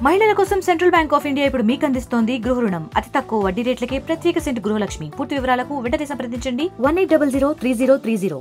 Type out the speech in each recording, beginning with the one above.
మహిళల కోసం central bank of India ఇప్పుడు మీకు అందిస్తోంది గృహ రుణం అతి తక్కువ వడ్డీ రేట్లకే ప్రత్యేక సెంటు గృహలక్ష్మి పూర్తి వివరాలకు వెంటనే సంప్రదించండి one eight double zero three zero three zero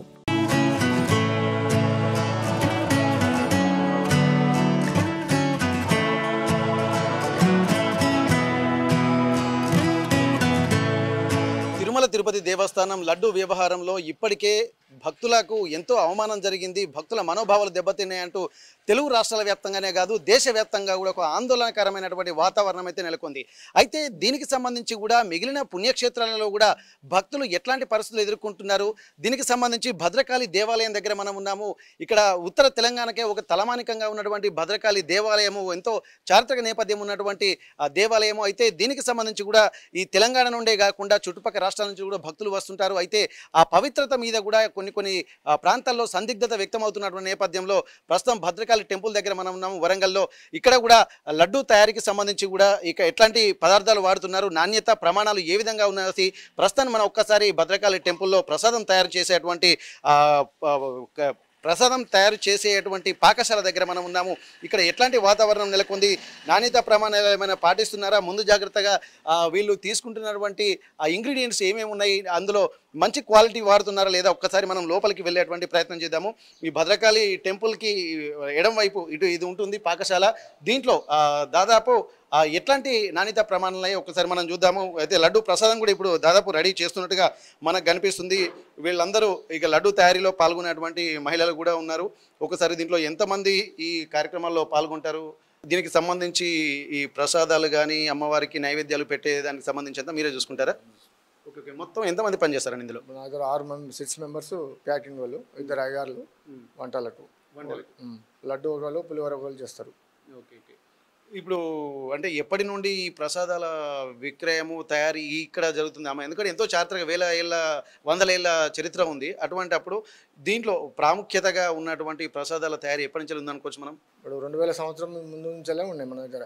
Tirumala Tirupati Devasthanam laddu వ్యవహారంలో ఇప్పటికే భక్తులకు ఎంతో అవమానం జరిగింది భక్తుల మనోభావాలు దెబ్బతిన్నాయంటూ తెలుగు రాష్ట్రాల వ్యాప్తంగానే కాదు దేశవ్యాప్తంగా కూడా ఒక ఆందోళనకరమైనటువంటి వాతావరణం అయితే నెలకొంది అయితే దీనికి సంబంధించి కూడా మిగిలిన పుణ్యక్షేత్రాలలో కూడా భక్తులు ఎట్లాంటి పరిస్థితులు ఎదుర్కొంటున్నారు దీనికి సంబంధించి భద్రకాళి దేవాలయం దగ్గర మనం ఉన్నాము ఇక్కడ ఉత్తర తెలంగాణకే ఒక తలమానికంగా ఉన్నటువంటి భద్రకాళి దేవాలయము ఎంతో చారిత్రక నేపథ్యం ఉన్నటువంటి ఆ దేవాలయము అయితే దీనికి సంబంధించి కూడా ఈ తెలంగాణ నుండే కాకుండా చుట్టుపక్కల రాష్ట్రాల నుంచి కూడా భక్తులు వస్తుంటారు అయితే ఆ పవిత్రత మీద కూడా కొన్ని కొన్ని ఆ, ప్రాంతాల్లో సందిగ్ధత వ్యక్తమవుతున్నటువంటి నేపథ్యంలో ప్రస్తుతం భద్రకాళి టెంపుల్ దగ్గర మనం ఉన్నాము వరంగల్లో ఇక్కడ కూడా లడ్డు తయారీకి సంబంధించి కూడా ఇక ఎట్లాంటి పదార్థాలు వాడుతున్నారు నాణ్యత ప్రమాణాలు ఏ విధంగా ఉన్నాయి ప్రస్తుతం మనం ఒక్కసారి భద్రకాళి టెంపుల్లో ప్రసాదం తయారు చేసేటువంటి ఆ, ఆ, ఒక ప్రసాదం తయారు చేసేటువంటి పాకశాల దగ్గర మనం ఉన్నాము ఇక్కడ ఎట్లాంటి వాతావరణం నెలకొంది నాణ్యత ప్రమాణాలు ఏమైనా పాటిస్తున్నారా ముందు జాగ్రత్తగా ఆ, వీళ్ళు తీసుకుంటున్నటువంటి ఆ ఇంగ్రీడియంట్స్ ఏమేమి ఉన్నాయి అందులో మంచి క్వాలిటీ వాడుతున్నారా లేదా ఒక్కసారి మనం లోపలికి వెళ్ళేటువంటి ప్రయత్నం చేద్దాము ఈ భద్రకాళి టెంపుల్కి ఎడం వైపు ఇటు ఇది ఉంటుంది పాకశాల దీంట్లో ఆ, దాదాపు ఆ, ఎట్లాంటి నాణ్యత ప్రమాణాలు అయ్యి ఒకసారి మనం చూద్దాము అయితే లడ్డు ప్రసాదం కూడా ఇప్పుడు దాదాపు రెడీ చేస్తున్నట్టుగా మనకు కనిపిస్తుంది వీళ్ళందరూ ఇక లడ్డు తయారీలో పాల్గొనేటువంటి మహిళలు కూడా ఉన్నారు ఒకసారి దీంట్లో ఎంతమంది ఈ కార్యక్రమాల్లో పాల్గొంటారు దీనికి సంబంధించి ఈ ప్రసాదాలు కానీ అమ్మవారికి నైవేద్యాలు పెట్టే దానికి సంబంధించి అంతా మీరే చూసుకుంటారా ఓకే ఓకే మొత్తం ఎంతమంది పనిచేస్తారండి ఇందులో నా దగ్గర ఆరు మంది సిక్స్ మెంబర్స్ ప్యాకింగ్ వాళ్ళు ఇద్దరు అయ్యార్లు వంటలకు వంటలకు. ఉమ్. లడ్డు ఒకళ్ళు పులిహోర ఒకళ్ళు చేస్తారు ఓకే ఓకే ఇప్పుడు అంటే ఎప్పటి నుండి ఈ ప్రసాదాల విక్రయము తయారీ ఇక్కడ జరుగుతుంది అమ్మ ఎందుకంటే ఎంతో చారిత్రక వేల ఏళ్ళ వందల ఏళ్ళ చరిత్ర ఉంది అటువంటి అప్పుడు దీంట్లో ప్రాముఖ్యతగా ఉన్నటువంటి ప్రసాదాల తయారీ ఎప్పటి నుంచి ఉందనుకోవచ్చు మనం ఇప్పుడు రెండు వేల సంవత్సరం ముందు నుంచెల్లే ఉన్నాయి మన దగ్గర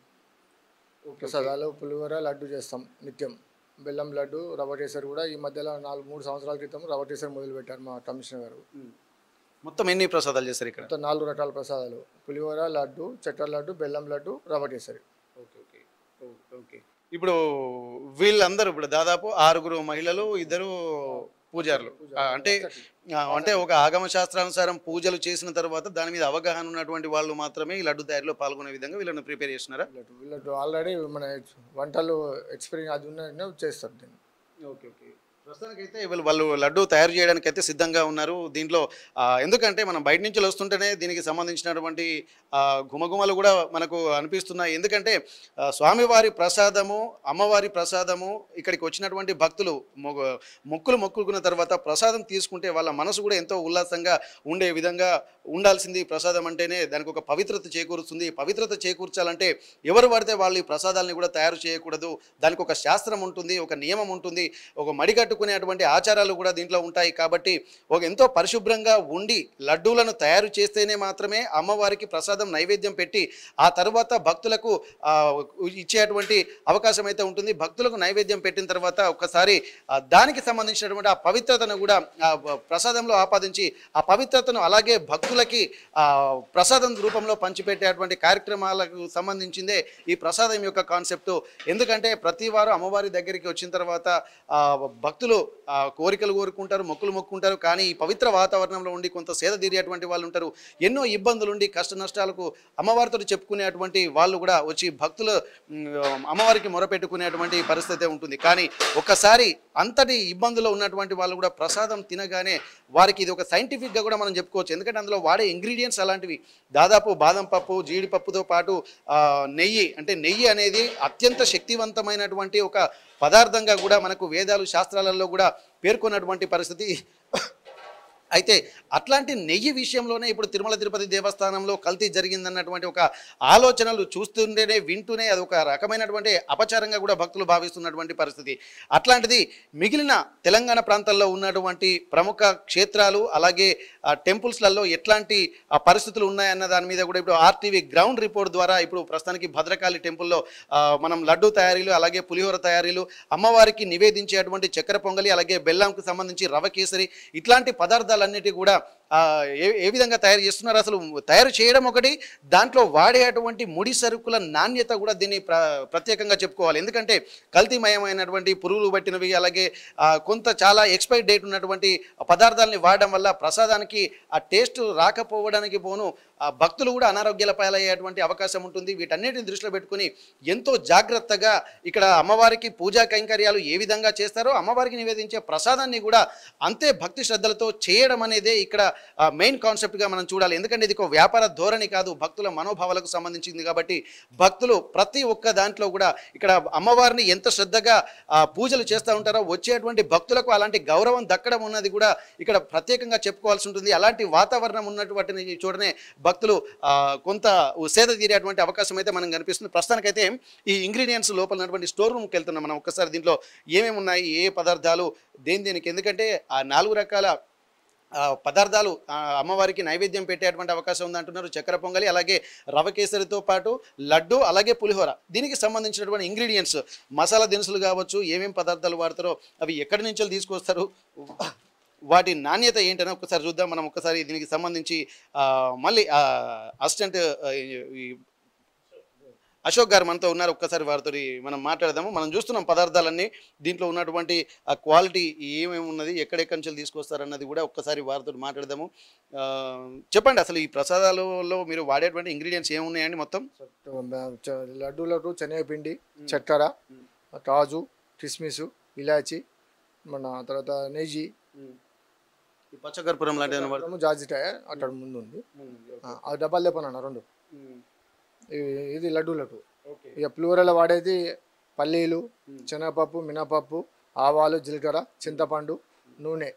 ప్రసాదాలు పులిహోర లడ్డు చేస్తాం నిత్యం బెల్లం లడ్డు రవ్వ టేసర్ కూడా ఈ మధ్యలో నాలుగు మూడు సంవత్సరాల క్రితం రవ్వ టేసర్ మొదలు పెట్టారు మా కమిషనర్ గారు మొత్తం ఎన్ని ప్రసాదాలు చేస్తారు ఇక్కడ మొత్తం నాలుగు రకాల ప్రసాదాలు పులిహోర లడ్డు చక్కెర లడ్డు బెల్లం లడ్డు రవ్వ టేసర్ ఓకే ఓకే ఓకే ఇప్పుడు వీళ్ళందరూ ఇప్పుడు దాదాపు ఆరుగురు మహిళలు ఇద్దరు పూజారులు ఆ, అంటే ఆ, అంటే ఒక ఆగమ శాస్త్రానుసారం పూజలు చేసిన తర్వాత దాని మీద అవగాహన ఉన్నటువంటి వాళ్ళు మాత్రమే ఈ లడ్డు తయారీలో పాల్గొనే విధంగా వీళ్ళని ప్రిపేర్ చేస్తున్నారా లడ్డు వీళ్ళకు ఆల్రెడీ మన వంటలు ఎక్స్పీరియన్స్ అది ఉన్న చేస్తారు దీన్ని ఓకే ఓకే ప్రస్తుతానికైతే వీళ్ళు వాళ్ళు లడ్డు తయారు చేయడానికి అయితే సిద్ధంగా ఉన్నారు దీంట్లో ఆ, ఎందుకంటే మనం బయట నుంచి వస్తుంటేనే దీనికి సంబంధించినటువంటి ఆ, గుమగుమలు కూడా మనకు అనిపిస్తున్నాయి ఎందుకంటే ఆ, స్వామివారి ప్రసాదము అమ్మవారి ప్రసాదము ఇక్కడికి వచ్చినటువంటి భక్తులు మొగ- మొక్కులు మొక్కుకున్న తర్వాత ప్రసాదం తీసుకుంటే వాళ్ళ మనసు కూడా ఎంతో ఉల్లాసంగా ఉండే విధంగా ఉండాల్సింది ప్రసాదం అంటేనే దానికి ఒక పవిత్రత చేకూరుస్తుంది ఈ పవిత్రత చేకూర్చాలంటే ఎవరు పడితే వాళ్ళు ఈ ప్రసాదాలని కూడా తయారు చేయకూడదు దానికి ఒక శాస్త్రం ఉంటుంది ఒక నియమం ఉంటుంది ఒక మడి కట్టుకునేటువంటి ఆచారాలు కూడా దీంట్లో ఉంటాయి కాబట్టి ఒక ఎంతో పరిశుభ్రంగా ఉండి లడ్డూలను తయారు చేస్తేనే మాత్రమే అమ్మవారికి ప్రసాదం నైవేద్యం పెట్టి ఆ తర్వాత భక్తులకు ఆ, ఇచ్చేటువంటి అవకాశం అయితే ఉంటుంది భక్తులకు నైవేద్యం పెట్టిన తర్వాత ఒకసారి ఆ, దానికి సంబంధించినటువంటి ఆ పవిత్రతను కూడా ఆ బ- ప్రసాదంలో ఆపాదించి ఆ పవిత్రతను అలాగే భక్తులకి ఆ, ప్రసాదం రూపంలో పంచిపెట్టేటువంటి కార్యక్రమాలకు సంబంధించిందే ఈ ప్రసాదం యొక్క కాన్సెప్ట్ ఎందుకంటే ప్రతి వారు అమ్మవారి దగ్గరికి వచ్చిన తర్వాత ఆ, భక్తులు ఆ, కోరికలు కోరుకుంటారు మొక్కులు మొక్కుంటారు కానీ ఈ పవిత్ర వాతావరణంలో ఉండి కొంత సేద తీరేటువంటి వాళ్ళు ఉంటారు ఎన్నో ఇబ్బందులు ఉండి కష్ట నష్టాలకు అమ్మవారితో చెప్పుకునేటువంటి వాళ్ళు కూడా వచ్చి భక్తులు మ్, అమ్మవారికి మొరపెట్టుకునేటువంటి పరిస్థితి ఉంటుంది కానీ ఒక్కసారి అంతటి ఇబ్బందుల్లో ఉన్నటువంటి వాళ్ళు కూడా ప్రసాదం తినగానే వారికి ఇది ఒక సైంటిఫిక్గా కూడా మనం చెప్పుకోవచ్చు ఎందుకంటే అందులో వాడే ఇంగ్రీడియంట్స్ అలాంటివి దాదాపు బాదం పప్పు జీడిపప్పుతో పాటు ఆ, నెయ్యి అంటే నెయ్యి అనేది అత్యంత శక్తివంతమైనటువంటి ఒక పదార్థంగా కూడా మనకు వేదాలు శాస్త్రాలలో కూడా పేర్కొన్నటువంటి పరిస్థితి అయితే అట్లాంటి నెయ్యి విషయంలోనే ఇప్పుడు తిరుమల తిరుపతి దేవస్థానంలో కల్తీ జరిగిందన్నటువంటి ఒక ఆలోచనలు చూస్తుంటేనే వింటూనే అది ఒక రకమైనటువంటి అపచారంగా కూడా భక్తులు భావిస్తున్నటువంటి పరిస్థితి అట్లాంటిది మిగిలిన తెలంగాణ ప్రాంతాల్లో ఉన్నటువంటి ప్రముఖ క్షేత్రాలు అలాగే ఆ, టెంపుల్స్లలో ఎట్లాంటి ఆ, పరిస్థితులు ఉన్నాయన్న దాని మీద కూడా ఇప్పుడు ఆర్టీవీ గ్రౌండ్ రిపోర్ట్ ద్వారా ఇప్పుడు ప్రస్తుతానికి భద్రకాళి టెంపుల్లో ఆ, మనం లడ్డు తయారీలు అలాగే పులిహోర తయారీలు అమ్మవారికి నివేదించేటువంటి చక్కెర పొంగలి అలాగే బెల్లంకు సంబంధించి రవ కేసరి ఇట్లాంటి పదార్థాలన్నిటి కూడా ఆ, ఏ ఏ విధంగా తయారు చేస్తున్నారు అసలు తయారు చేయడం ఒకటి దాంట్లో వాడేటువంటి ముడి సరుకుల నాణ్యత కూడా దీన్ని ప్ర ప్రత్యేకంగా చెప్పుకోవాలి ఎందుకంటే కల్తీమయమైనటువంటి పురుగులు పట్టినవి అలాగే ఆ, కొంత చాలా ఎక్స్పైర్ డేట్ ఉన్నటువంటి పదార్థాలని వాడడం వల్ల ప్రసాదానికి ఆ టేస్ట్ రాకపోవడానికి పోను ఆ భక్తులు కూడా అనారోగ్యాల పాలయ్యేటువంటి అవకాశం ఉంటుంది వీటన్నిటిని దృష్టిలో పెట్టుకుని ఎంతో జాగ్రత్తగా ఇక్కడ అమ్మవారికి పూజా కైంకర్యాలు ఏ విధంగా చేస్తారో అమ్మవారికి నివేదించే ప్రసాదాన్ని కూడా అంతే భక్తి శ్రద్ధలతో చేయడం అనేదే ఇక్కడ మెయిన్ కాన్సెప్ట్గా మనం చూడాలి ఎందుకంటే ఇది ఒక వ్యాపార ధోరణి కాదు భక్తుల మనోభావాలకు సంబంధించింది కాబట్టి భక్తులు ప్రతి ఒక్క దాంట్లో కూడా ఇక్కడ అమ్మవారిని ఎంత శ్రద్ధగా ఆ, పూజలు చేస్తూ ఉంటారో వచ్చేటువంటి భక్తులకు అలాంటి గౌరవం దక్కడం ఉన్నది కూడా ఇక్కడ ప్రత్యేకంగా చెప్పుకోవాల్సి ఉంటుంది అలాంటి వాతావరణం ఉన్నటువంటి చూడనే భక్తులు ఆ, కొంత సేద తీరేటువంటి అవకాశం అయితే మనం కనిపిస్తుంది ప్రస్తుతానికైతే ఈ ఇంగ్రీడియంట్స్ లోపల ఉన్నటువంటి స్టోర్ రూమ్కి వెళ్తున్నాం మనం ఒక్కసారి దీంట్లో ఏమేమి ఉన్నాయి ఏ పదార్థాలు దేని దేనికి ఎందుకంటే ఆ నాలుగు రకాల ఆ, పదార్థాలు ఆ, అమ్మవారికి నైవేద్యం పెట్టేటువంటి అవకాశం ఉంది అంటున్నారు చక్కెర పొంగలి అలాగే రవ కేసరితో పాటు లడ్డు అలాగే పులిహోర దీనికి సంబంధించినటువంటి ఇంగ్రీడియంట్స్ మసాలా దినుసులు కావచ్చు ఏమేం పదార్థాలు వాడతారో అవి ఎక్కడి నుంచి తీసుకొస్తారు వాటి నాణ్యత ఏంటని ఒక్కసారి చూద్దాం మనం ఒక్కసారి దీనికి సంబంధించి ఆ, మళ్ళీ అసిస్టెంట్ అశోక్ గారు మనతో ఉన్నారు ఒక్కసారి వారితో మనం మాట్లాడదాము మనం చూస్తున్నాం పదార్థాలన్నీ దీంట్లో ఉన్నటువంటి ఆ క్వాలిటీ ఏమేమి ఉన్నది ఎక్కడెక్కడి నుంచి తీసుకొస్తారన్నది కూడా ఒక్కసారి వారితో మాట్లాడదాము ఆ, చెప్పండి అసలు ఈ ప్రసాదాలలో మీరు వాడేటువంటి ఇంగ్రీడియంట్స్ ఏమున్నాయండి మొత్తం చ- లడ్డూలకు శనగపిండి చక్కెర కాజు కిస్మిస్ ఇలాచి మన తర్వాత నెయ్యి ఈ పచ్చకర్పూరం లాంటిది ఏమైనా వాడతారా? అన్నము జాజికాయ అక్కడ ముందు ఉంది ఆ, ఆ డబ్బాలు తెప్పనన్న రెండు ఇవి- ఇది లడ్డూలకు ఇక ప్లూరలో వాడేది పల్లీలు శనగపప్పు మినపప్పు ఆవాలు జీలకర్ర చింతపండు నూనె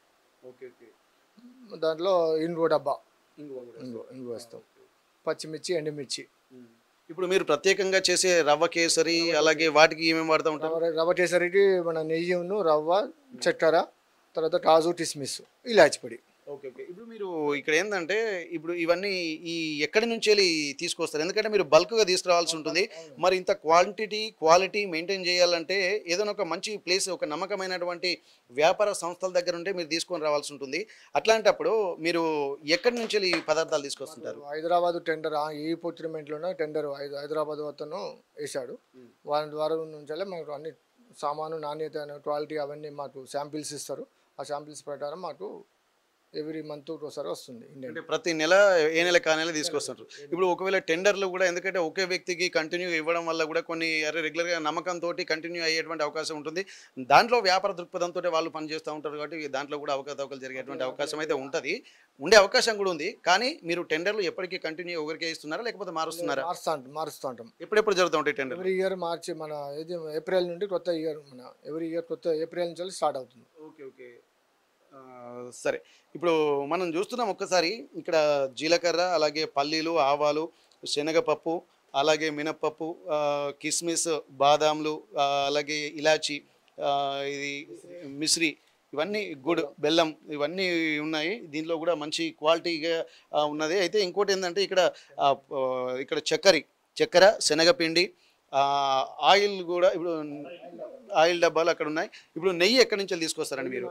దాంట్లో ఇంగువ డబ్బా ఇంగువ ఇంగువ వేస్తాం పచ్చిమిర్చి ఎండుమిర్చి ఇప్పుడు మీరు ప్రత్యేకంగా చేసే రవ్వ కేసరి అలాగే వాటికి ఏమేమి వాడుతూ ఉంటారు రవ్వ రవ్వ కేసరికి మన నెయ్యిను రవ్వ చక్కెర తర్వాత కాజు కిస్మిస్ ఇలాచి పొడి ఓకే ఓకే ఇప్పుడు మీరు ఇక్కడ ఏంటంటే ఇప్పుడు ఇవన్నీ ఈ ఎక్కడి నుంచి వెళ్ళి తీసుకొస్తారు ఎందుకంటే మీరు బల్క్గా తీసుకురావాల్సి ఉంటుంది మరి ఇంత క్వాంటిటీ క్వాలిటీ మెయింటైన్ చేయాలంటే ఏదైనా ఒక మంచి ప్లేస్ ఒక నమ్మకమైనటువంటి వ్యాపార సంస్థల దగ్గర ఉంటే మీరు తీసుకొని రావాల్సి ఉంటుంది అట్లాంటప్పుడు మీరు ఎక్కడి నుంచి వెళ్ళి ఈ పదార్థాలు తీసుకొస్తుంటారు హైదరాబాద్ టెండర్ ఆ ఈ ప్రొక్యూర్మెంట్లోనే టెండర్ హైదరాబాద్ అతను వేశాడు వాళ్ళ ద్వారా నుంచి మాకు అన్ని సామాను నాణ్యత క్వాలిటీ అవన్నీ మాకు శాంపిల్స్ ఇస్తారు ఆ శాంపిల్స్ ప్రకారం మాకు ఎవ్రీ మంత్ ఒకసారి వస్తుంది ఇండియన్ అంటే ప్రతి నెల ఏ నెల కా నెల తీసుకొస్తుంటారు ఇప్పుడు ఒకవేళ టెండర్లు కూడా ఎందుకంటే ఒకే వ్యక్తికి కంటిన్యూ ఇవ్వడం వల్ల కూడా కొన్ని అరే రెగ్యులర్గా నమ్మకంతో కంటిన్యూ అయ్యేటువంటి అవకాశం ఉంటుంది దాంట్లో వ్యాపార దృక్పథంతో వాళ్ళు పనిచేస్తూ ఉంటారు కాబట్టి దాంట్లో కూడా అవకతవకలు జరిగేటువంటి అవకాశం అయితే ఉంటుంది ఉండే అవకాశం కూడా ఉంది కానీ మీరు టెండర్లు ఎప్పటికీ కంటిన్యూ ఒకరికే ఇస్తున్నారా లేకపోతే మారుస్తున్నారా మారుస్తా మారుస్తూ ఉంటాం ఎప్పుడెప్పుడు జరుగుతూ ఉంటాయి టెండర్ ఎవ్రీ ఇయర్ మార్చి మన ఇది ఏప్రిల్ నుండి కొత్త ఇయర్ మన ఎవ్రీ ఇయర్ కొత్త ఏప్రిల్ నుంచి స్టార్ట్ అవుతుంది ఓకే ఓకే ఆ, సరే ఇప్పుడు మనం చూస్తున్నాం ఒక్కసారి ఇక్కడ జీలకర్ర అలాగే పల్లీలు ఆవాలు శనగపప్పు అలాగే మినప్పప్పు ఆ, కిస్మిస్ బాదాంలు ఆ, అలాగే ఇలాచి ఆ, ఇది మిశ్రి ఇవన్నీ గుడ్ బెల్లం ఇవన్నీ ఉన్నాయి దీనిలో కూడా మంచి క్వాలిటీగా ఆ, ఉన్నది అయితే ఇంకోటి ఏంటంటే ఇక్కడ ఆ, ఆ, ఇక్కడ చక్కెర చక్కెర శనగపిండి ఆ, ఆయిల్ కూడా ఇప్పుడు ఆయిల్ డబ్బాలు అక్కడ ఉన్నాయి ఇప్పుడు నెయ్యి ఎక్కడి నుంచి తీసుకొస్తారండి మీరు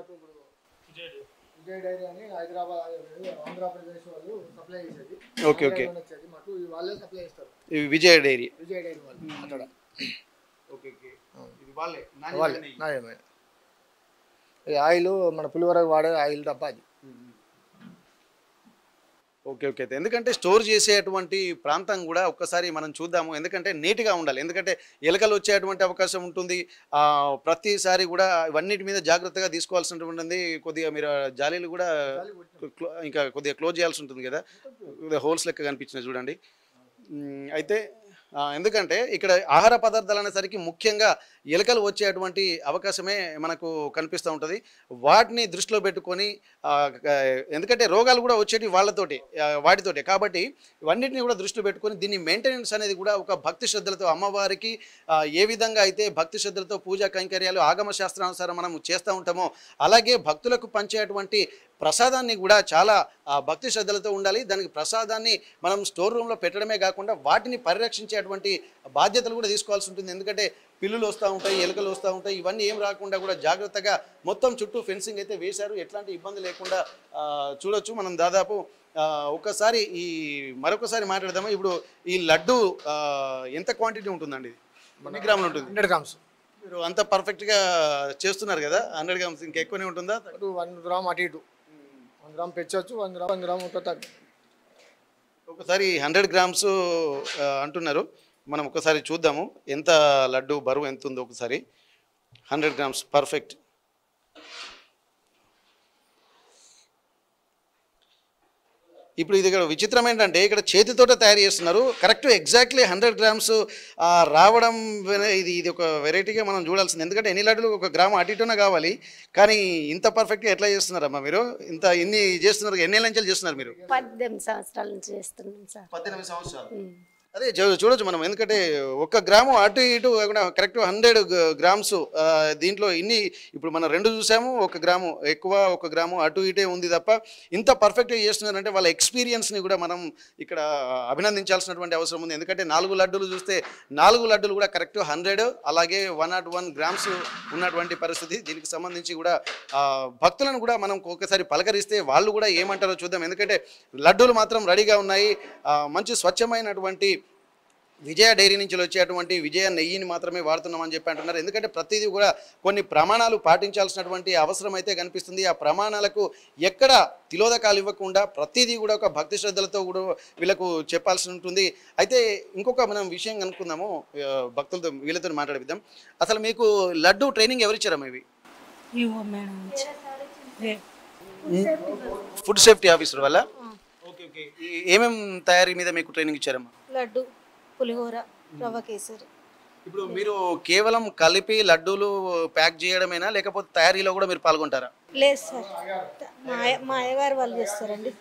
విజయ్ డైరీ అని హైదరాబాద్ ఆంధ్రప్రదేశ్ వాళ్ళు సప్లై చేసేది ఓకే, ఓకే. ఆంధ్రాలో వచ్చేది మాకు ఈ వాళ్ళే సప్లై చేస్తారు ఇవి విజయ డైరీ విజయ్ డైరీ వాళ్ళు అక్కడ ఓకే ఓకే ఇది వాళ్ళే వాళ్ళే నాయమైన ఈ ఆయిల్ మన పులివరకు వాడే ఆయిల్ తప్ప అది ఓకే ఓకే అయితే ఎందుకంటే స్టోర్ చేసేటువంటి ప్రాంతం కూడా ఒక్కసారి మనం చూద్దాము ఎందుకంటే నీట్గా ఉండాలి ఎందుకంటే ఎలకలు వచ్చేటువంటి అవకాశం ఉంటుంది ఆ, ప్రతిసారి కూడా ఇవన్నిటి మీద జాగ్రత్తగా తీసుకోవాల్సి ఉంటుంది కొద్దిగా మీరు ఆ జాలీలు కూడా క్లో- ఇంకా కొద్దిగా క్లోజ్ చేయాల్సి ఉంటుంది కదా కొద్దిగా హోల్స్ లెక్క కనిపించినాయి చూడండి మ్, అయితే ఆ, ఎందుకంటే ఇక్కడ ఆహార పదార్థాలు అనేసరికి ముఖ్యంగా ఎలుకలు వచ్చేటువంటి అవకాశమే మనకు కనిపిస్తూ ఉంటుంది వాటిని దృష్టిలో పెట్టుకొని ఆ, క- ఎందుకంటే రోగాలు కూడా వచ్చేటి వాళ్ళతోటి ఆ, వాటితోటి కాబట్టి ఇవన్నిటిని కూడా దృష్టిలో పెట్టుకొని దీన్ని మెయింటెనెన్స్ అనేది కూడా ఒక భక్తి శ్రద్ధలతో అమ్మవారికి ఆ, ఏ విధంగా అయితే భక్తి శ్రద్ధలతో పూజా కైంకర్యాలు ఆగమ శాస్త్రానుసారం మనం చేస్తూ ఉంటామో అలాగే భక్తులకు పంచేటువంటి ప్రసాదాన్ని కూడా చాలా ఆ, భక్తి శ్రద్ధలతో ఉండాలి దానికి ప్రసాదాన్ని మనం స్టోర్ రూమ్లో పెట్టడమే కాకుండా వాటిని పరిరక్షించేటువంటి బాధ్యతలు కూడా తీసుకోవాల్సి ఉంటుంది ఎందుకంటే పిల్లులు వస్తూ ఉంటాయి ఎలుకలు వస్తూ ఉంటాయి ఇవన్నీ ఏం రాకుండా కూడా జాగ్రత్తగా మొత్తం చుట్టూ ఫెన్సింగ్ అయితే వేశారు ఎట్లాంటి ఇబ్బంది లేకుండా ఆ, చూడొచ్చు మనం దాదాపు ఆ, ఒక్కసారి ఈ మరొకసారి మాట్లాడదాము ఇప్పుడు ఈ లడ్డు ఆ, ఎంత క్వాంటిటీ ఉంటుందండి ఇది? ఎన్ని గ్రాములు ఉంటుంది హండ్రెడ్ గ్రామ్స్ మీరు అంత పర్ఫెక్ట్గా చేస్తున్నారు కదా హండ్రెడ్ గ్రామ్స్ ఇంకా ఎక్కువనే ఉంటుందా అటు వన్ గ్రామ్ అటు ఇటు వన్ గ్రామ్ పెంచవచ్చు వన్ గ్రామ్ వన్ గ్రామ్ ఉంటుంది తగ్గు ఒకసారి హండ్రెడ్ గ్రామ్స్ ఆ, అంటున్నారు మనం ఒకసారి చూద్దాము ఎంత లడ్డు బరువు ఎంత ఉందో ఒకసారి హండ్రెడ్ గ్రామ్స్ పర్ఫెక్ట్ ఇప్పుడు ఇది ఇక్కడ విచిత్రం ఏంటంటే ఇక్కడ చేతితోట తయారు చేస్తున్నారు కరెక్ట్ ఎగ్జాక్ట్లీ హండ్రెడ్ గ్రామ్స్ రావడం వెన- ఇది ఇది ఒక వెరైటీగా మనం చూడాల్సింది ఎందుకంటే ఎన్ని లడ్డులు ఒక గ్రామం అటు ఇటున కావాలి కానీ ఇంత పర్ఫెక్ట్గా ఎట్లా చేస్తున్నారమ్మా మీరు ఇంత ఇన్ని చేస్తున్నారు ఎన్ని నుంచి చేస్తున్నారు మీరు పద్దెనిమిది సంవత్సరాల నుంచి చేస్తున్నాం సార్ పద్దెనిమిది సంవత్సరాలు ఉమ్. అదే చూ- చూడొచ్చు మనం ఎందుకంటే ఒక గ్రాము అటు ఇటు కాకుండా కరెక్ట్ హండ్రెడ్ గ్రామ్స్ ఆ, దీంట్లో ఇన్ని ఇప్పుడు మనం రెండు చూసాము ఒక గ్రాము ఎక్కువ ఒక గ్రాము అటు ఇటే ఉంది తప్ప ఇంత పర్ఫెక్ట్గా చేస్తున్నారంటే వాళ్ళ ఎక్స్పీరియన్స్ని కూడా మనం ఇక్కడ అభినందించాల్సినటువంటి అవసరం ఉంది ఎందుకంటే నాలుగు లడ్డూలు చూస్తే నాలుగు లడ్డూలు కూడా కరెక్ట్ హండ్రెడ్ అలాగే వన్ నాట్ వన్ గ్రామ్స్ ఉన్నటువంటి పరిస్థితి దీనికి సంబంధించి కూడా ఆ, భక్తులను కూడా మనం ఒక్కసారి పలకరిస్తే వాళ్ళు కూడా ఏమంటారో చూద్దాం ఎందుకంటే లడ్డూలు మాత్రం రెడీగా ఉన్నాయి ఆ, మంచి స్వచ్ఛమైనటువంటి విజయ డైరీ నుంచి వచ్చేటువంటి విజయ నెయ్యిని మాత్రమే వాడుతున్నామని చెప్పి అంటున్నారు ఎందుకంటే ప్రతిదీ కూడా కొన్ని ప్రమాణాలు పాటించాల్సినటువంటి అవసరం అయితే కనిపిస్తుంది ఆ ప్రమాణాలకు ఎక్కడ తిలోదకాలు ఇవ్వకుండా ప్రతిదీ కూడా ఒక భక్తి శ్రద్ధలతో కూడా వీళ్ళకు చెప్పాల్సి ఉంటుంది అయితే ఇంకొక మనం విషయం కనుక్కుందాము ఆ, భక్తులతో వీళ్ళతో మాట్లాడిద్దాం అసలు మీకు లడ్డు ట్రైనింగ్ ఎవరిచ్చారమ్మా ఇవి ఇవో మేడం రే ఫుడ్ సేఫ్టీ ఆఫీసర్ వల్ల ఓకే ఓకే ఏమేం తయారీ మీద మీకు ట్రైనింగ్ ఇచ్చారమ్మా లడ్డు పులిహోర రవ్వ కేసరి ఇప్పుడు మీరు కేవలం కలిపి లడ్డూలు ప్యాక్ చేయడమేనా లేకపోతే తయారీలో కూడా మీరు పాల్గొంటారా లేదు సార్ మా అయ్య- మా అయ్యగారు వాళ్ళు చేస్తారండి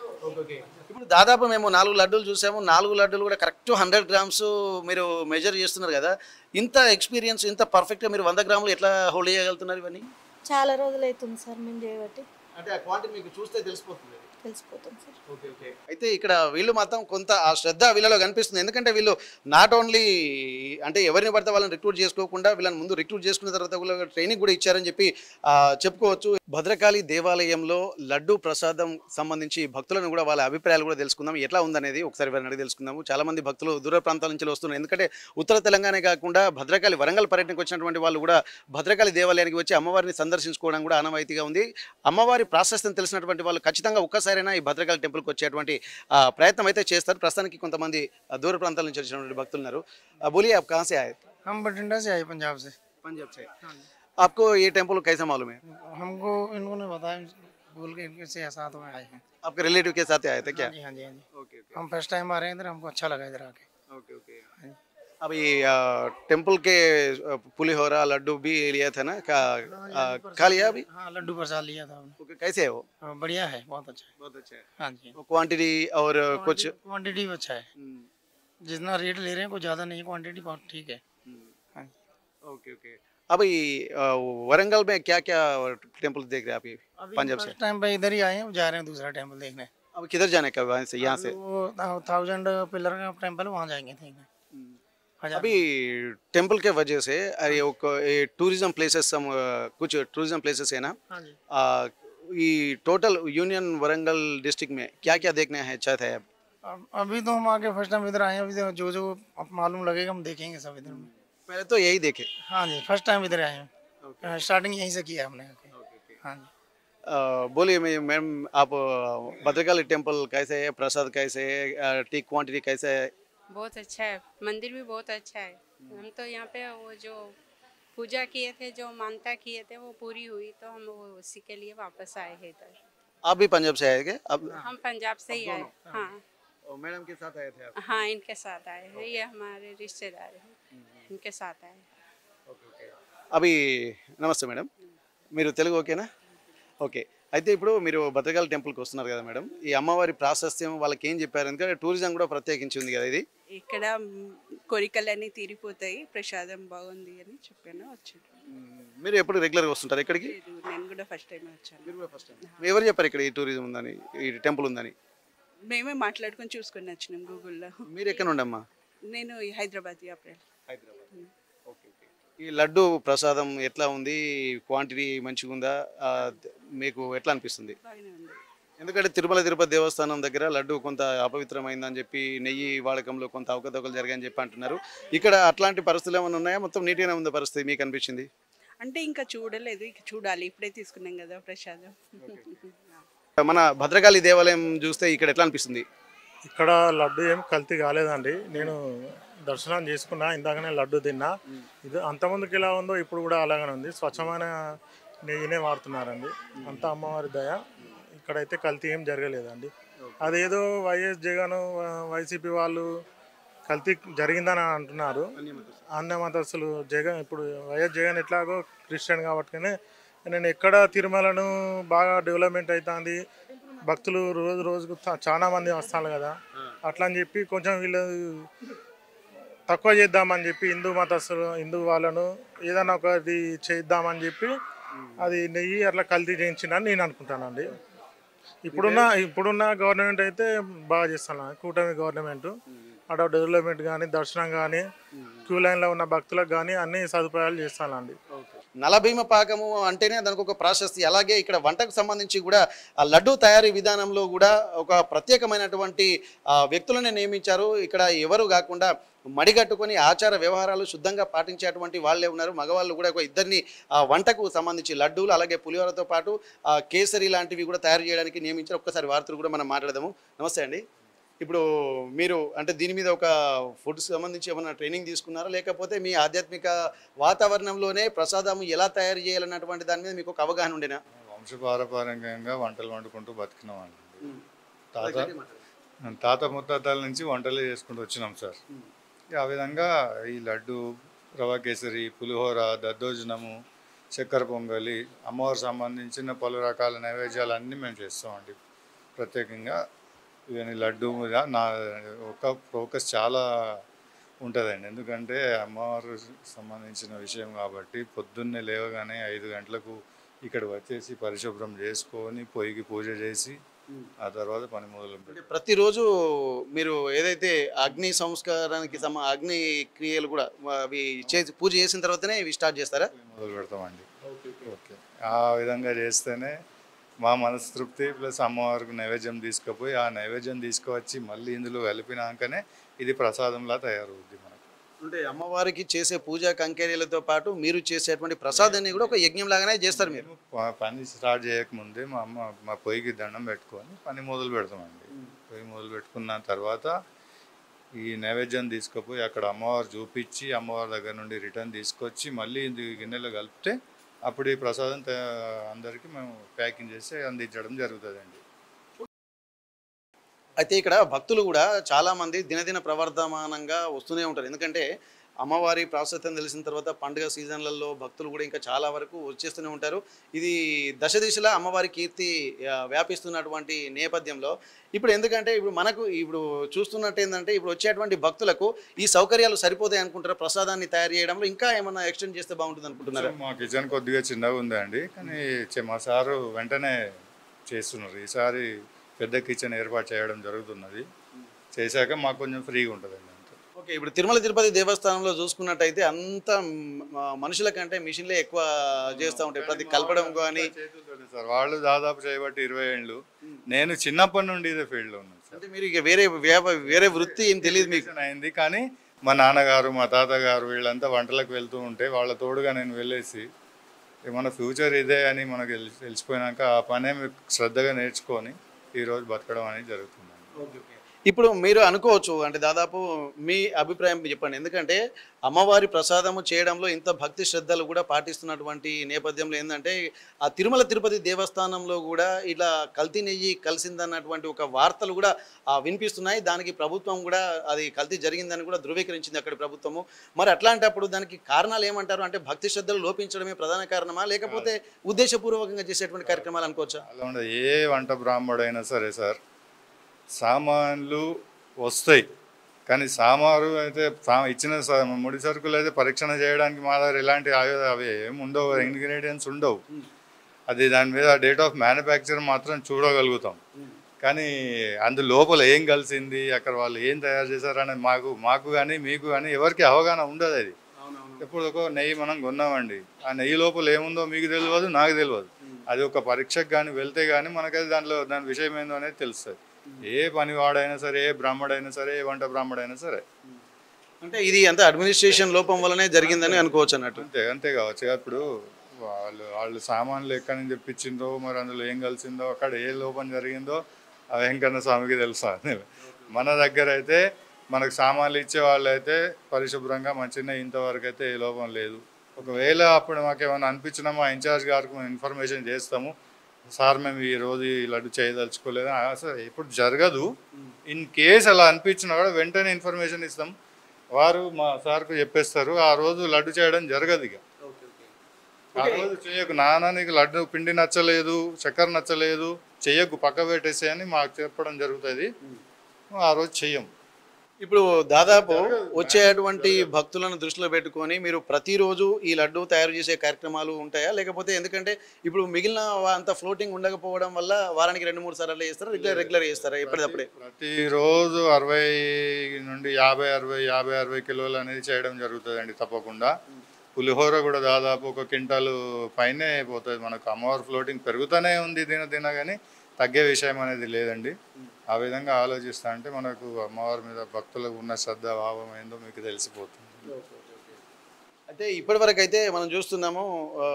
ఇప్పుడు దాదాపు మేము నాలుగు లడ్డూలు చూసాము నాలుగు లడ్డూలు కూడా కరెక్ట్ హండ్రెడ్ గ్రామ్స్ మీరు మెజర్ చేస్తున్నారు కదా ఇంత ఎక్స్పీరియన్స్ ఇంత పర్ఫెక్ట్గా మీరు వంద గ్రాములు ఎట్లా హోల్డ్ చేయగలుగుతున్నారు ఇవన్నీ చాలా రోజులు అవుతుంది సార్ మేము చేయబట్టి అంటే ఆ క్వాంటిటీ మీకు చూస్తే తెలిసిపోతుంది తెలిసిపోతుంది సార్ ఓకే ఓకే అయితే ఇక్కడ వీళ్ళు మాత్రం కొంత ఆ శ్రద్ధ వీళ్ళలో కనిపిస్తుంది ఎందుకంటే వీళ్ళు నాట్ ఓన్లీ అంటే ఎవరిని పడితే వాళ్ళని రిక్రూట్ చేసుకోకుండా వీళ్ళని ముందు రిక్రూట్ చేసుకున్న తర్వాత వీళ్ళకి ట్రైనింగ్ కూడా ఇచ్చారని చెప్పి ఆ, చెప్పుకోవచ్చు భద్రకాళి దేవాలయంలో లడ్డు ప్రసాదం సంబంధించి భక్తులను కూడా వాళ్ళ అభిప్రాయాలు కూడా తెలుసుకుందాం ఎట్లా ఉందనేది ఒకసారి వారిని అడిగి తెలుసుకుందాము చాలా మంది భక్తులు దూర ప్రాంతాల నుంచి వస్తున్నారు ఎందుకంటే ఉత్తర తెలంగాణ కాకుండా భద్రకాళి వరంగల్ పర్యటనకు వచ్చినటువంటి వాళ్ళు కూడా భద్రకాళి దేవాలయానికి వచ్చి అమ్మవారిని సందర్శించుకోవడం కూడా ఆనవాయితీగా ఉంది అమ్మవారి ప్రాశస్త్యం తెలిసినటువంటి వాళ్ళు ఖచ్చితంగా ఒక్కసారైనా ఈ భద్రకాళి టెంపుల్కి వచ్చేటువంటి ఆ, ప్రయత్నం అయితే చేస్తారు ప్రస్తుతానికి కొంతమంది ఆ, దూర ప్రాంతాల నుంచి వచ్చినటువంటి భక్తులు ఉన్నారు ఆ, బోలిए आप कहाँ से आए हम बठिंडा से आए पंजाब से पंजाब से आपको ये टेम्पल कैसा मालूम है हमको इन्होंने बताया बोल के इनके से साथ में आए हैं आपके रिलेटिव के साथ आए थे क्या हाँ जी हाँ जी हाँ जी ओके ओके हम फर्स्ट टाइम आ रहे हैं इधर हमको अच्छा लगा इधर आके ओके ओके अभी आ, टेम्पल के आ, पुलिहोरा लड्डू भी लिया था ना का आ, खा लिया अभी हाँ लड्डू प्रसाद लिया था हमने ओके कैसे है वो हाँ, बढ़िया है बहुत अच्छा है बहुत अच्छा है हाँ जी क्वांटिटी और कुछ क्वांटिटी भी अच्छा है जितना रेट ले रहे हैं कुछ ज़्यादा नहीं है क्वांटिटी बहुत ठीक है हाँ जी ओके ओके अभी आ, वरंगल में क्या क्या टेम्पल देख रहे हैं आप ये अभी पंजाब से फर्स्ट टाइम पे इधर ही आए हैं जा रहे हैं दूसरा टेम्पल देखने अब किधर जाने का वहाँ से यहाँ से वो थाउजेंड पिलर का टेम्पल वहाँ जाएंगे देखने हजार अभी टेम्पल के वजह से अरे वो क- ये टूरिज्म प्लेसेस सम कुछ टूरिज्म प्लेसेस है ना हाँ जी आ, ये टोटल यूनियन वरंगल डिस्ट्रिक्ट में क्या क्या देखने हैं चाहते हैं आप अब अभी तो हम आके फर्स्ट टाइम इधर आए हैं अभी तो जो जो अब मालूम लगेगा हम देखेंगे सब इधर में पहले तो यही देखे हाँ जी फर्स्ट टाइम इधर आए हैं स्टार्टिंग यहीं से किया हमने आके हाँ जी आ, बोलिए मैं मैम आप आ, भद्रकाली टेम्पल कैसे है प्रसाद कैसे है टी क्वांटिटी कैसे है बहुत अच्छा है मंदिर भी बहुत अच्छा है हम तो यहाँ पे वो जो पूजा किए थे जो मानता किए थे वो पूरी हुई तो हम वो उसी के लिए वापस आए हैं इधर आप भी पंजाब से आए क्या अब हम पंजाब से ही आए हाँ मैडम के साथ आए थे आप हाँ इनके साथ आए हैं ये हमारे रिश्तेदार हैं इनके साथ आए అవి నమస్తే మేడం మీరు తెలుగు ఓకేనా ఓకే అయితే ఇప్పుడు మీరు భద్రకాళి టెంపుల్కి వస్తున్నారు కదా మేడం ఈ అమ్మవారి ప్రాశస్త్యం వాళ్ళకి ఏం చెప్పారు ఎందుకంటే టూరిజం కూడా ప్రత్యేకించి ఉంది కదా ఇది ఇక్కడ కోరికలన్నీ తీరిపోతాయి ప్రసాదం బాగుంది అని చెప్పాను వచ్చాను మీరు ఎప్పుడు రెగ్యులర్గా వస్తుంటారు ఇక్కడికి లేదు నేను కూడా ఫస్ట్ టైం వచ్చాను మీరు కూడా ఫస్ట్ టైం ఎవరు చెప్పారు ఇక్కడ ఈ టూరిజం ఉందని ఈ టెంపుల్ ఉందని మేమే మాట్లాడుకొని చూసుకొని వచ్చినాం గూగుల్లో మీరు ఎక్కడ ఉండమ్మా నేను ఈ హైదరాబాద్ ఏప్రిల్ ఈ లడ్డు ప్రసాదం ఎట్లా ఉంది క్వాంటిటీ మంచిగా ఉందా ఆ, మీకు ఎట్లా అనిపిస్తుంది బాగానే ఉంది ఎందుకంటే తిరుమల తిరుపతి దేవస్థానం దగ్గర లడ్డు కొంత అపవిత్రమైందని చెప్పి నెయ్యి వాడకంలో కొంత అవకతవకలు జరిగాయని చెప్పి అంటున్నారు ఇక్కడ అట్లాంటి పరిస్థితులు ఏమైనా ఉన్నాయా మొత్తం నీట్గానే ఉందా పరిస్థితి మీకు అనిపించింది అంటే ఇంకా చూడలేదు ఇక చూడాలి ఇప్పుడే తీసుకున్నాం కదా ప్రసాదం మన భద్రకాళి దేవాలయం చూస్తే ఇక్కడ ఎట్లా అనిపిస్తుంది ఇక్కడ లడ్డు ఏం కల్తీ కాలేదండి నేను దర్శనం చేసుకున్నా ఇందాకనే లడ్డు తిన్నా ఇది అంతకుముందుకు ఎలా ఉందో ఇప్పుడు కూడా అలాగనే ఉంది స్వచ్ఛమైన నెయ్యినే వాడుతున్నారండి అంతా అమ్మవారి దయ ఇక్కడైతే కల్తీ ఏం జరగలేదండి అదేదో వైఎస్ జగన్ వైసీపీ వాళ్ళు కల్తీ జరిగిందని అంటున్నారు అన్న మతస్థులు జగన్ ఇప్పుడు వైఎస్ జగన్ ఎట్లాగో క్రిస్టియన్ కాబట్టి నేను ఎక్కడ తిరుమలను బాగా డెవలప్మెంట్ అవుతుంది భక్తులు రోజు రోజుకు చా- చాలా మంది వస్తారు కదా అట్లా అని చెప్పి కొంచెం వీళ్ళు తక్కువ చేద్దామని చెప్పి హిందూ మతస్థులు హిందూ వాళ్ళను ఏదైనా ఒకటి చేద్దామని చెప్పి అది నెయ్యి అట్లా కల్తీ చేయించిందని నేను అనుకుంటానండి ఇప్పుడున్న ఇప్పుడున్న గవర్నమెంట్ అయితే బాగా చేస్తాను కూటమి గవర్నమెంట్ అక్కడ డెవలప్మెంట్ కానీ దర్శనం కానీ క్యూ లైన్లో ఉన్న భక్తులకు కానీ అన్ని సదుపాయాలు చేస్తానండి నలభీమ పాకము అంటేనే దానికి ఒక ప్రాశస్తి అలాగే ఇక్కడ వంటకు సంబంధించి కూడా ఆ లడ్డు తయారీ విధానంలో కూడా ఒక ప్రత్యేకమైనటువంటి ఆ, వ్యక్తులను నియమించారు ఇక్కడ ఎవరు కాకుండా మడిగట్టుకొని ఆచార వ్యవహారాలు శుద్ధంగా పాటించేటువంటి వాళ్ళే ఉన్నారు మగవాళ్ళు కూడా ఒక ఇద్దరిని ఆ, వంటకు సంబంధించి లడ్డూలు అలాగే పులిహోరతో పాటు ఆ, కేసరి లాంటివి కూడా తయారు చేయడానికి నియమించారు ఒక్కసారి వార్తలు కూడా మనం మాట్లాడదాము నమస్తే అండి ఇప్పుడు మీరు అంటే దీని మీద ఒక ఫుడ్ సంబంధించి ఏమైనా ట్రైనింగ్ తీసుకున్నారా లేకపోతే మీ ఆధ్యాత్మిక వాతావరణంలోనే ప్రసాదం ఎలా తయారు చేయాలన్నటువంటి దాని మీద మీకు ఒక అవగాహన ఉండేనా వంశపారపర్యంగా వంటలు వండుకుంటూ బతికినామండి తాత తాత ముత్తాతల నుంచి వంటలు చేసుకుంటూ వచ్చినాం సార్ ఆ విధంగా ఈ లడ్డు రవ కేసరి పులిహోర దద్దోజనము చక్కెర పొంగలి అమ్మవారు సంబంధించిన పలు రకాల నైవేద్యాలు అన్నీ మేము చేస్తామండి ప్రత్యేకంగా ఇవన్నీ లడ్డు మీద నా ఒక ఫోకస్ చాలా ఉంటుందండి ఎందుకంటే అమ్మవారు సంబంధించిన విషయం కాబట్టి పొద్దున్నే లేవగానే ఐదు గంటలకు ఇక్కడ వచ్చేసి పరిశుభ్రం చేసుకొని పొయ్యికి పూజ చేసి ఆ తర్వాత పని మొదలు పెట్టి అంటే ప్రతిరోజు మీరు ఏదైతే అగ్ని సంస్కారానికి సమ అగ్ని క్రియలు కూడా అవి చేసి పూజ చేసిన తర్వాతనే ఇవి స్టార్ట్ చేస్తారా మొదలు పెడతామండి ఓకే ఆ విధంగా చేస్తేనే మా మనస్తృప్తి ప్లస్ అమ్మవారికి నైవేద్యం తీసుకుపోయి ఆ నైవేద్యం తీసుకువచ్చి మళ్ళీ ఇందులో కలిపినాకనే ఇది ప్రసాదంలా తయారవుద్ది మనకు అంటే అమ్మవారికి చేసే పూజా కంకేరీలతో పాటు మీరు చేసేటువంటి ప్రసాదాన్ని కూడా ఒక యజ్ఞం లాగానే చేస్తారు మీరు మేము ప- పని స్టార్ట్ చేయకముందే మా అమ్మ మా పొయ్యికి దండం పెట్టుకొని పని మొదలు పెడతామండి పొయ్యి మొదలు పెట్టుకున్న తర్వాత ఈ నైవేద్యం తీసుకుపోయి అక్కడ అమ్మవారు చూపించి అమ్మవారి దగ్గర నుండి రిటర్న్ తీసుకొచ్చి మళ్ళీ ఇది గిన్నెలో కలిపితే అప్పుడు ఈ ప్రసాదం త- అందరికీ మేము ప్యాకింగ్ చేసి అందించడం జరుగుతుందండి అయితే ఇక్కడ భక్తులు కూడా చాలా మంది దినదిన ప్రవర్ధమానంగా వస్తూనే ఉంటారు ఎందుకంటే అమ్మవారి ప్రాశస్త్యం తెలిసిన తర్వాత పండుగ సీజన్లలో భక్తులు కూడా ఇంకా చాలా వరకు వచ్చేస్తూనే ఉంటారు ఇది దశ దిశలా అమ్మవారి కీర్తి ఆ, వ్యాపిస్తున్నటువంటి నేపథ్యంలో ఇప్పుడు ఎందుకంటే ఇప్పుడు మనకు ఇప్పుడు చూస్తున్నట్టు ఏంటంటే ఇప్పుడు వచ్చేటువంటి భక్తులకు ఈ సౌకర్యాలు సరిపోతాయి అనుకుంటారా ప్రసాదాన్ని తయారు చేయడంలో ఇంకా ఏమన్నా ఎక్స్టెండ్ చేస్తే బాగుంటుంది అనుకుంటున్నారా మా కిచెన్ కొద్దిగా చిన్నగా ఉందండి కానీ చె- మా సారు వెంటనే చేస్తున్నారు ఈసారి పెద్ద కిచెన్ ఏర్పాటు చేయడం జరుగుతున్నది చేశాక మాకు కొంచెం ఫ్రీగా ఉంటుందండి అంతే ఓకే ఇప్పుడు తిరుమల తిరుపతి దేవస్థానంలో చూసుకున్నట్టయితే అంత మ- మనుషుల కంటే మిషన్లే ఎక్కువ చేస్తూ ఉంటాయి ప్రతి కలపడం కానీ చేతులతోనే సార్ వాళ్ళు దాదాపు చేయబట్టి ఇరవై ఏళ్ళు నేను చిన్నప్పటి నుండి ఇదే ఫీల్డ్లో ఉన్నాను సార్ అంటే మీరు ఇక వేరే వ్యాప వేరే వృత్తి ఏం తెలియదు మీకు Education అయింది కానీ మా నాన్నగారు మా తాతగారు వీళ్ళంతా వంటలకు వెళ్తూ ఉంటే వాళ్ళ తోడుగా నేను వెళ్ళేసి "ఏ, మన ఫ్యూచర్ ఇదే అని మనకు తెలిసి తెలిసిపోయినాక ఆ పనే మీకు శ్రద్ధగా నేర్చుకొని ఈరోజు బతకడం అనేది జరుగుతుందండి ఇప్పుడు మీరు అనుకోవచ్చు అంటే దాదాపు మీ అభిప్రాయం చెప్పండి ఎందుకంటే అమ్మవారి ప్రసాదము చేయడంలో ఇంత భక్తి శ్రద్ధలు కూడా పాటిస్తున్నటువంటి నేపథ్యంలో ఏంటంటే ఆ తిరుమల తిరుపతి దేవస్థానంలో కూడా ఇట్లా కల్తీ నెయ్యి కలిసిందన్నటువంటి ఒక వార్తలు కూడా ఆ, వినిపిస్తున్నాయి దానికి ప్రభుత్వం కూడా అది కల్తీ జరిగిందని కూడా ధృవీకరించింది అక్కడి ప్రభుత్వము మరి అట్లాంటప్పుడు దానికి కారణాలు ఏమంటారు అంటే భక్తి శ్రద్ధలు లోపించడమే ప్రధాన కారణమా లేకపోతే ఉద్దేశపూర్వకంగా చేసేటువంటి కార్యక్రమాలు అనుకోవచ్చా అలా ఉండదు ఏ వంట బ్రాహ్మడైనా సరే సార్ సామాన్లు వస్తాయి కానీ సామారు అయితే సా- ఇచ్చిన స- ముడి సరుకులు అయితే పరీక్షణ చేయడానికి మా దగ్గర ఎలాంటి ఆయుధ అవి ఏమి ఉండవు ఇంగ్రీడియంట్స్ ఉండవు అది దాని మీద డేట్ ఆఫ్ మ్యానుఫ్యాక్చర్ మాత్రం చూడగలుగుతాం కానీ అందు లోపల ఏం కలిసింది అక్కడ వాళ్ళు ఏం తయారు చేశారనేది మాకు మాకు కానీ మీకు కానీ ఎవరికి అవగాహన ఉండదు అది ఇప్పుడు ఒక నెయ్యి మనం కొన్నామండి ఆ నెయ్యి లోపల ఏముందో మీకు తెలియదు నాకు తెలియదు అది ఒక పరీక్షకు కానీ వెళ్తే కానీ మనకది దాంట్లో దాని విషయం ఏందో అనేది తెలుస్తుంది ఏ పనివాడైనా సరే ఏ బ్రాహ్మడైనా సరే ఏ వంట బ్రాహ్మడైనా సరే అంటే ఇది అంత అడ్మినిస్ట్రేషన్ లోపం వల్లనే జరిగిందని అనుకోవచ్చు అన్నట్టు అంతే అంతే కావచ్చు ఇప్పుడు వాళ్ళు వాళ్ళు సామాన్లు ఎక్కడి నుంచి తెప్పించిందో మరి అందులో ఏం కలిసిందో అక్కడ ఏ లోపం జరిగిందో ఆ వెంకన్న స్వామికి తెలుసా మన దగ్గర అయితే మనకు సామాన్లు ఇచ్చే వాళ్ళు అయితే పరిశుభ్రంగా మంచిగా ఇంతవరకు అయితే ఏ లోపం లేదు ఒకవేళ అప్పుడు మాకు ఏమైనా అనిపించినా మా ఇన్ఛార్జ్ గారికి మేము ఇన్ఫర్మేషన్ చేస్తాము సార్ మేము ఈ రోజు ఈ లడ్డు చేయదలుచుకోలేదు అసలు ఎప్పుడు జరగదు ఇన్ కేస్ అలా అనిపించినా కూడా వెంటనే ఇన్ఫర్మేషన్ ఇస్తాం వారు మా సార్కు చెప్పేస్తారు ఆ రోజు లడ్డు చేయడం జరగదు ఇక ఆ రోజు చేయకు నాన్న నీకు లడ్డు పిండి నచ్చలేదు చక్కెర నచ్చలేదు చెయ్యకు పక్క పెట్టేసి అని మాకు చెప్పడం జరుగుతుంది ఆ రోజు చెయ్యం ఇప్పుడు దాదాపు వచ్చేటువంటి భక్తులను దృష్టిలో పెట్టుకొని మీరు ప్రతిరోజు ఈ లడ్డు తయారు చేసే కార్యక్రమాలు ఉంటాయా లేకపోతే ఎందుకంటే ఇప్పుడు మిగిలిన అంత ఫ్లోటింగ్ ఉండకపోవడం వల్ల వారానికి రెండు మూడు సార్లు చేస్తారా రెగ్యులర్ రెగ్యులర్ చేస్తారా ఎప్పటికప్పుడే ప్రతిరోజు అరవై నుండి యాభై అరవై యాభై అరవై కిలోలు అనేది చేయడం జరుగుతుందండి తప్పకుండా పులిహోర కూడా దాదాపు ఒక క్వింటాలు పైనే పోతుంది మనకు అమ్మవారి ఫ్లోటింగ్ పెరుగుతూనే ఉంది దిన దిన కానీ తగ్గే విషయం అనేది లేదండి ఆ విధంగా ఆలోచిస్తా అంటే మనకు అమ్మవారి మీద భక్తులకు ఉన్న శ్రద్ధ భావం ఏందో మీకు తెలిసిపోతుంది అయితే ఇప్పటి వరకు అయితే మనం చూస్తున్నాము ఆ,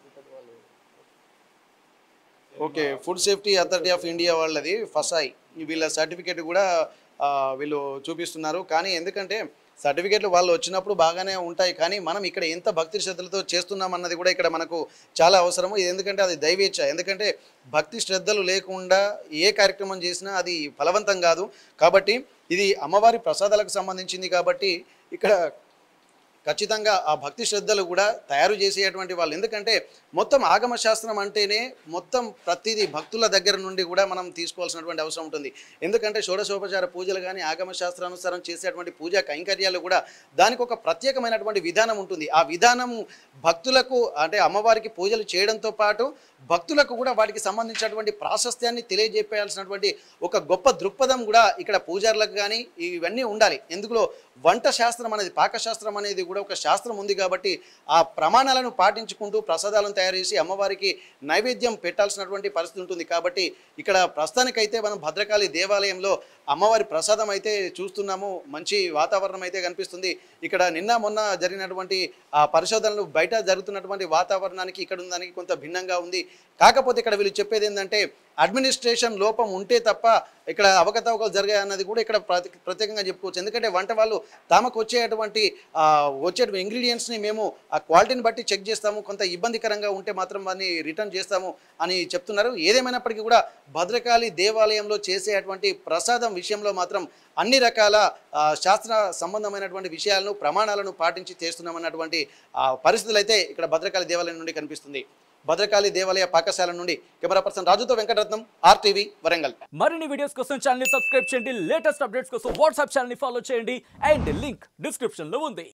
okay food safety authority of India వాళ్ళది ఫసాయి వీళ్ళ సర్టిఫికేట్ కూడా ఆ, వీళ్ళు చూపిస్తున్నారు కానీ ఎందుకంటే సర్టిఫికేట్లు వాళ్ళు వచ్చినప్పుడు బాగానే ఉంటాయి కానీ మనం ఇక్కడ ఎంత భక్తి శ్రద్ధలతో చేస్తున్నాం అన్నది కూడా ఇక్కడ మనకు చాలా అవసరము ఇది ఎందుకంటే అది దైవేచ్ఛ ఎందుకంటే భక్తి శ్రద్ధలు లేకుండా ఏ కార్యక్రమం చేసినా అది ఫలవంతం కాదు కాబట్టి ఇది అమ్మవారి ప్రసాదాలకు సంబంధించింది కాబట్టి ఇక్కడ ఖచ్చితంగా ఆ భక్తి శ్రద్ధలు కూడా తయారు చేసేటువంటి వాళ్ళు ఎందుకంటే మొత్తం ఆగమ శాస్త్రం అంటేనే మొత్తం ప్రతిదీ భక్తుల దగ్గర నుండి కూడా మనం తీసుకోవాల్సినటువంటి అవసరం ఉంటుంది ఎందుకంటే షోడశోపచార పూజలు కానీ ఆగమ శాస్త్రానుసారం చేసేటువంటి పూజా కైంకర్యాలు కూడా దానికి ఒక ప్రత్యేకమైనటువంటి విధానం ఉంటుంది ఆ విధానం భక్తులకు అంటే అమ్మవారికి పూజలు చేయడంతో పాటు భక్తులకు కూడా వాటికి సంబంధించినటువంటి ప్రాశస్త్యాన్ని తెలియజేయాల్సినటువంటి ఒక గొప్ప దృక్పథం కూడా ఇక్కడ పూజారులకు కానీ ఇవన్నీ ఉండాలి ఎందుకులో వంట శాస్త్రం అనేది పాకశాస్త్రం అనేది కూడా ఒక శాస్త్రం ఉంది కాబట్టి ఆ ప్రమాణాలను పాటించుకుంటూ ప్రసాదాలను తయారు చేసి అమ్మవారికి నైవేద్యం పెట్టాల్సినటువంటి పరిస్థితి ఉంటుంది కాబట్టి ఇక్కడ ప్రస్తుతానికైతే మనం భద్రకాళి దేవాలయంలో అమ్మవారి ప్రసాదం అయితే చూస్తున్నాము మంచి వాతావరణం అయితే కనిపిస్తుంది ఇక్కడ నిన్న మొన్న జరిగినటువంటి ఆ పరిశోధనలు బయట జరుగుతున్నటువంటి వాతావరణానికి ఇక్కడ ఉన్నదానికి కొంత భిన్నంగా ఉంది కాకపోతే ఇక్కడ వీళ్ళు చెప్పేది ఏంటంటే అడ్మినిస్ట్రేషన్ లోపం ఉంటే తప్ప ఇక్కడ అవకతవకలు జరిగాయి అన్నది కూడా ఇక్కడ ప్రతి ప్రత్యేకంగా చెప్పుకోవచ్చు ఎందుకంటే వంట వాళ్ళు తమకు వచ్చేటువంటి ఆ, వచ్చే ఇంగ్రీడియంట్స్ని మేము ఆ క్వాలిటీని బట్టి చెక్ చేస్తాము కొంత ఇబ్బందికరంగా ఉంటే మాత్రం దాన్ని రిటర్న్ చేస్తాము అని చెప్తున్నారు ఏదేమైనప్పటికీ కూడా భద్రకాళి దేవాలయంలో చేసేటువంటి ప్రసాదం విషయంలో మాత్రం అన్ని రకాల ఆ, శాస్త్ర సంబంధమైనటువంటి విషయాలను ప్రమాణాలను పాటించి చేస్తున్నామన్నటువంటి ఆ, పరిస్థితులు అయితే ఇక్కడ భద్రకాళి దేవాలయం నుండి కనిపిస్తుంది భద్రకాళి దేవాలయ పాకశాల నుండి కెమెరా పర్సన్ రాజుతో వెంకటరత్నం ఆర్టీవీ వరంగల్ మరిన్ని వీడియోస్ కోసం ఛానల్ ని సబ్స్క్రైబ్ చేయండి లేటెస్ట్ అప్డేట్స్ కోసం వాట్సాప్ ఛానల్ ని ఫాలో చేయండి అండ్ లింక్ డిస్క్రిప్షన్ లో ఉంది